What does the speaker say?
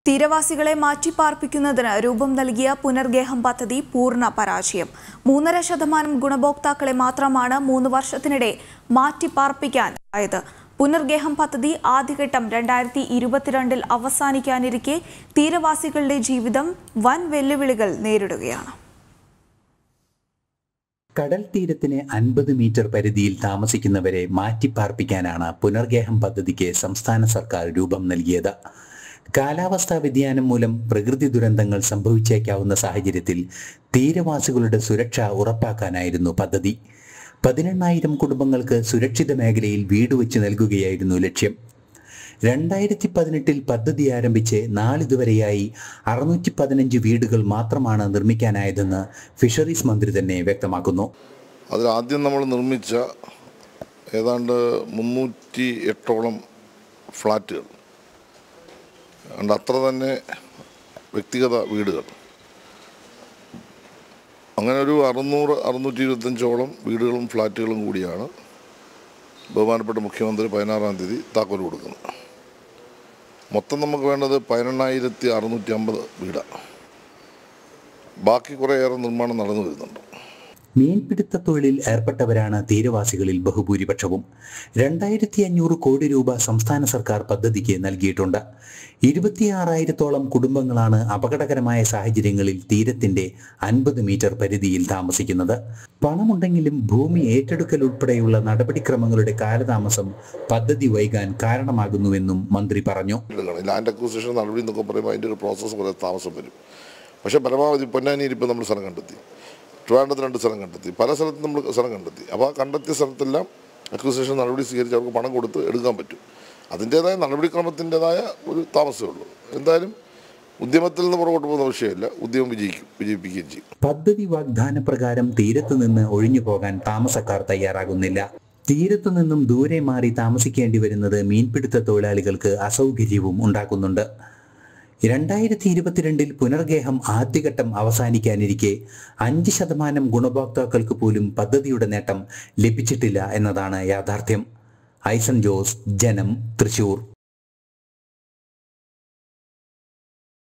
തീരവാസികളെ മാറ്റിപ്പാർപ്പിക്കുന്നതിന് രൂപം നൽകിയ പുനർഗേഹം പദ്ധതി പൂർണ്ണ പരാജയം മൂന്നര ശതമാനം ഗുണഭോക്താക്കളെ മാത്രമാണ് മൂന്ന് വർഷത്തിനിടെ മാറ്റിപ്പാർപ്പിക്കാൻ ആയത് പുനർഗേഹം പദ്ധതി ആദ്യഘട്ടം രണ്ടായിരത്തി ഇരുപത്തിരണ്ടിൽ അവസാനിക്കാനിരിക്കെ തീരവാസികളുടെ ജീവിതം വൻ വെല്ലുവിളികൾ നേരിടുകയാണ് കടൽ തീരത്തിന് അൻപത് മീറ്റർ പരിധിയിൽ താമസിക്കുന്നവരെ മാറ്റിപ്പാർപ്പിക്കാനാണ് പുനർഗേഹം പദ്ധതിക്ക് സംസ്ഥാന സർക്കാർ രൂപം നൽകിയത് കാലാവസ്ഥാ വ്യതിയാനം മൂലം പ്രകൃതി ദുരന്തങ്ങൾ സംഭവിച്ചേക്കാവുന്ന സാഹചര്യത്തിൽ തീരവാസികളുടെ സുരക്ഷ ഉറപ്പാക്കാനായിരുന്നു പദ്ധതി പതിനെണ്ണായിരം കുടുംബങ്ങൾക്ക് സുരക്ഷിത മേഖലയിൽ വീട് വെച്ച് നൽകുകയായിരുന്നു ലക്ഷ്യം രണ്ടായിരത്തി പതിനെട്ടിൽ പദ്ധതി ആരംഭിച്ച് നാളിതുവരെയായി അറുന്നൂറ്റി പതിനഞ്ച് വീടുകൾ മാത്രമാണ് നിർമ്മിക്കാനായതെന്ന് ഫിഷറീസ് മന്ത്രി തന്നെ വ്യക്തമാക്കുന്നു അതിൽ ആദ്യം നമ്മൾ നിർമ്മിച്ച ഏതാണ്ട് മുന്നൂറ്റി എട്ടോളം ഫ്ലാറ്റുകൾ അതുകൊണ്ട് അത്ര തന്നെ വ്യക്തിഗത വീടുകൾ അങ്ങനെ ഒരു അറുന്നൂറ് അറുന്നൂറ്റി ഇരുപത്തഞ്ചോളം വീടുകളും ഫ്ലാറ്റുകളും കൂടിയാണ് ബഹുമാനപ്പെട്ട മുഖ്യമന്ത്രി പതിനാറാം തീയതി താക്കോൽ കൊടുക്കുന്നത് മൊത്തം നമുക്ക് വേണ്ടത് പതിനെണ്ണായിരത്തി അറുന്നൂറ്റി അമ്പത് വീടാണ് ബാക്കി കുറേയേറെ നിർമ്മാണം നടന്നു വരുന്നുണ്ട് മീൻപിടുത്ത തൊഴിലിൽ ഏർപ്പെട്ടവരാണ് തീരവാസികളിൽ ബഹുഭൂരിപക്ഷവും രണ്ടായിരത്തി അഞ്ഞൂറ് കോടി രൂപ സംസ്ഥാന സർക്കാർ പദ്ധതിക്ക് നൽകിയിട്ടുണ്ട് ഇരുപത്തിയാറായിരത്തോളം കുടുംബങ്ങളാണ് അപകടകരമായ സാഹചര്യങ്ങളിൽ തീരത്തിന്റെ അൻപത് മീറ്റർ പരിധിയിൽ താമസിക്കുന്നത് പണമുണ്ടെങ്കിലും ഭൂമി ഏറ്റെടുക്കൽ ഉൾപ്പെടെയുള്ള നടപടിക്രമങ്ങളുടെ കാലതാമസം പദ്ധതി വൈകാൻ കാരണമാകുന്നുവെന്നും മന്ത്രി പറഞ്ഞു വീടുകളാണ് ലാൻഡ് അക്വിസിഷൻ നടപടി എന്നൊക്കെ പറയുമ്പോൾ അതിൻ്റെ ഒരു പ്രോസസ്സ് കുറേ താമസം വരും പക്ഷേ പരമാവധി പൊന്നാനിയിൽ ഇപ്പോൾ നമ്മൾ സ്ഥലം കണ്ടെത്തി ട്രിവാൻഡ്രത്ത് രണ്ട് സ്ഥലം കണ്ടെത്തി പല സ്ഥലത്തും നമ്മൾ സ്ഥലം കണ്ടെത്തി അപ്പോൾ ആ കണ്ടെത്തിയ സ്ഥലത്തെല്ലാം അക്വിസിഷൻ നടപടി സ്വീകരിച്ച് അവർക്ക് പണം കൊടുത്ത് എടുക്കാൻ പറ്റും അതിൻ്റേതായ നടപടിക്രമത്തിൻ്റെതായ ഒരു താമസമേ ഉള്ളൂ എന്തായാലും ഉദ്യമത്തിൽ നിന്ന് പുറകോട്ട് പോകുന്ന വിഷയമില്ല ഉദ്യമം വിജയിക്കും വിജയിപ്പിക്കുകയും ചെയ്യും പദ്ധതി വാഗ്ദാന പ്രകാരം തീരത്തു നിന്ന് ഒഴിഞ്ഞു പോകാൻ താമസക്കാർ തയ്യാറാകുന്നില്ല തീരത്തു നിന്നും ദൂരെ മാറി താമസിക്കേണ്ടി വരുന്നത് മീൻപിടുത്ത തൊഴിലാളികൾക്ക് അസൗകര്യവും ഉണ്ടാക്കുന്നുണ്ട് രണ്ടായിരത്തി ഇരുപത്തിരണ്ടിൽ പുനർഗേഹം ആദ്യഘട്ടം അവസാനിക്കാനിരിക്കെ അഞ്ച് ശതമാനം ഗുണഭോക്താക്കൾക്ക് പോലും പദ്ധതിയുടെ നേട്ടം ലഭിച്ചിട്ടില്ല എന്നതാണ് യാഥാർത്ഥ്യം ഐസൻ ജോസ് ജനം തൃശൂർ